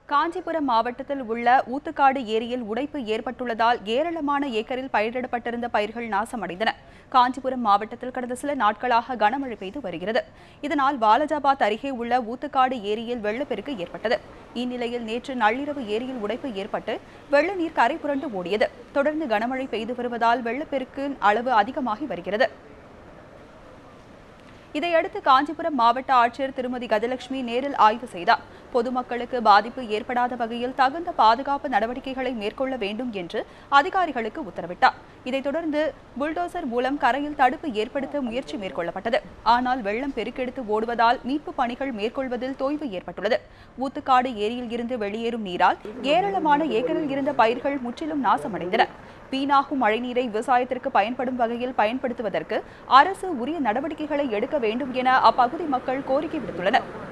காஞ்சிபுரம் மாவட்டத்தில் உள்ள ஊத்துக்காடு ஏரியில் உடைப்பு ஏற்பட்டுள்ளதால் ஏராளமான ஏக்கரில் பயிரிடப்பட்டிருந்த பயிர்கள் நாசமடைந்தன காஞ்சிபுரம் மாவட்டத்தில் கடந்த சில நாட்களாக கனமழை பெய்து வருகிறது இதனால் வாலஜாபாத் அருகே உள்ள ஊத்துக்காடு ஏரியில் வெள்ளப்பெருக்கு ஏற்பட்டது இந்நிலையில் நேற்று நள்ளிரவு ஏரியில் உடைப்பு ஏற்பட்டு வெள்ள நீர் கரை புரண்டு ஓடியது தொடர்ந்து கனமழை பெய்து வருவதால் வெள்ளப்பெருக்கின் அளவு அதிகமாகி வருகிறது இதையடுத்து காஞ்சிபுரம் மாவட்ட ஆட்சியர் திருமதி கஜலட்சுமி நேரில் ஆய்வு செய்தார் பொதுமக்களுக்கு பாதிப்பு ஏற்படாத வகையில் தகுந்த பாதுகாப்பு நடவடிக்கைகளை மேற்கொள்ள வேண்டும் என்று அதிகாரிகளுக்கு உத்தரவிட்டார் இதைத் தொடர்ந்து புல்டோசர் மூலம் கரையில் தடுப்பு ஏற்படுத்த முயற்சி மேற்கொள்ளப்பட்டது ஆனால் வெள்ளம் பெருக்கெடுத்து ஓடுவதால் மீட்பு பணிகள் மேற்கொள்வதில் தொய்வு ஏற்பட்டுள்ளது ஊத்துக்காடு ஏரியில் இருந்து வெளியேறும் நீரால் ஏராளமான ஏக்கரில் இருந்த பயிர்கள் முற்றிலும் நாசமடைந்தன வீணாகும் மழைநீரை விவசாயத்திற்கு பயன்படும் வகையில் பயன்படுத்துவதற்கு அரசு உரிய நடவடிக்கைகளை எடுக்க வேண்டும் என அப்பகுதி மக்கள் கோரிக்கை விடுத்துள்ளனர்